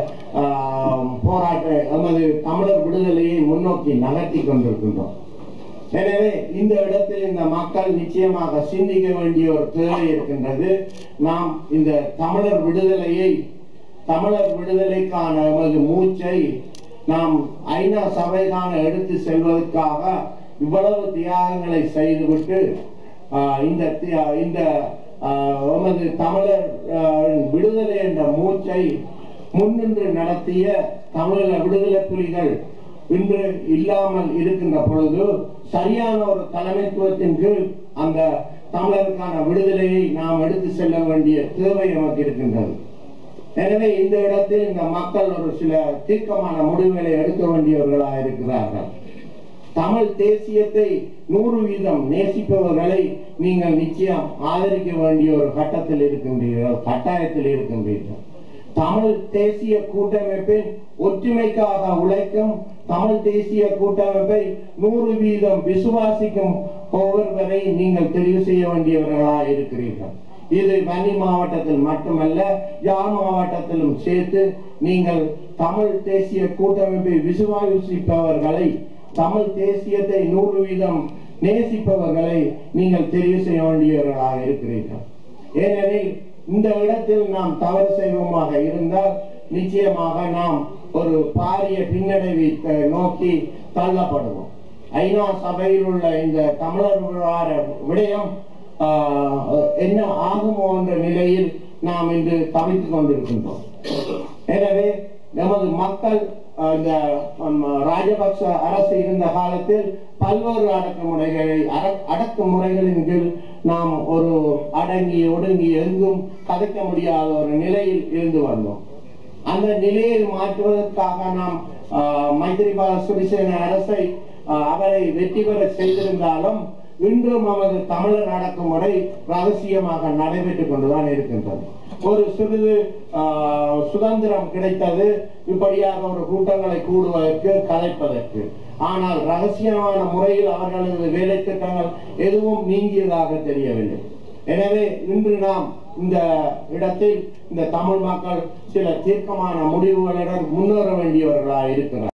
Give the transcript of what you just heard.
ஆஹ், போராட்ட எமது தமிழர் விடுதலையை முன்னோக்கி நகர்த்தி கொண்டிருக்கின்றோம் எனவே இந்த இடத்தில் இந்த மக்கள் நிச்சயமாக சிந்திக்க வேண்டிய ஒரு தேவை இருக்கின்றது நாம் இந்த தமிழர் விடுதலையை தமிழர் விடுதலைக்கான எமது மூச்சை நாம் ஐநா சபைக்கான எடுத்து செல்வதற்காக இவ்வளவு தியாகங்களை செய்துவிட்டு ஆஹ், இந்த தி- இந்த ஆஹ், எமது தமிழர் ஆஹ், விடுதலை என்ற மூச்சை முன்னின்று நடத்திய தமிழக விடுதலை புலிகள் இன்று இல்லாமல் இருக்கின்ற பொழுது சரியான ஒரு தலைமைத்துவத்தின் கீழ் அந்த தமிழருக்கான விடுதலையை நாம் எடுத்து செல்ல வேண்டிய தேவை நமக்கு இருக்கின்றது எனவே இந்த இடத்தில் இந்த மக்கள் ஒரு சில தீர்க்கமான முடிவுகளை எடுக்க வேண்டியவர்களாக இருக்கிறார்கள் தமிழ் தேசியத்தை நூறு வீதம் நேசிப்பவர்களை நீங்கள் நிச்சயம் ஆதரிக்க வேண்டிய ஒரு கட்டத்தில் இருக்கின்றீர்கள் கட்டாயத்தில் இருக்கின்றீர்கள் தமிழ் தேசிய கூட்டமைப்பின் ஒற்றுமைக்காக உழைக்கும் தமிழ் தேசிய கூட்டமைப்பை நூறு வீதம் விசுவாசிக்கும் ஒவ்வொருவரை நீங்கள் தெரிவு செய்ய வேண்டியவர்களாக இருக்கிறீர்கள் இது வன்னி மாவட்டத்தில் மட்டுமல்ல யாழ் மாவட்டத்திலும் சேர்த்து நீங்கள் தமிழ் தேசிய கூட்டமைப்பை விசுவாசிப்பவர்களை தமிழ் தேசியத்தை நூறு வீதம் நேசிப்பவர்களை நீங்கள் தெரிவு செய்ய வேண்டியவர்களாக இருக்கிறீர்கள் ஏனெனில் இந்த இடத்தில் நாம் தவறு செய்வோமாக இருந்தால் நிச்சயமாக நாம் ஒரு பாரிய பின்னடைவை அஹ், நோக்கி தள்ளப்படுவோம் ஐநா சபையில் உள்ள இந்த தமிழர் விவகார விடயம் ஆஹ், என்ன ஆகுமோ என்ற நிலையில் நாம் இன்று தவித்துக் கொண்டிருக்கின்றோம் எனவே நமது மக்கள் அஹ், இந்த ஹம், ராஜபக்ச அரசு இருந்த காலத்தில் பல்வேறு அடக்குமுறைகளை அட- அடக்குமுறைகளின் கீழ் நாம் ஒரு அடங்கி ஒடுங்கி எங்கும் கதைக்க முடியாத ஒரு நிலையில் இருந்து வந்தோம் அந்த நிலையை மாற்றுவதற்காக நாம் ஆஹ், மைத்திரிபால சிறிசேன அரசை ஆஹ், அவரை வெற்றி பெற செய்திருந்தாலும் இன்றும் நமது தமிழர் அடக்குமுறை ரகசியமாக நடைபெற்றுக் கொண்டுதான் இருக்கின்றது ஒரு சிறிது ஆஹ், சுதந்திரம் கிடைத்தது இப்படியாக ஒரு கூட்டங்களை கூடுவதற்கு கலைப்பதற்கு ஆனால் ரகசியமான முறையில் அவர்களது வேலை திட்டங்கள் எதுவும் நீங்கியதாக தெரியவில்லை எனவே இன்று நாம் இந்த இடத்தில் இந்த தமிழ் மக்கள் சில தீர்க்கமான முடிவுகளுடன் முன்னேற வேண்டியவர்களாக இருக்கிறார்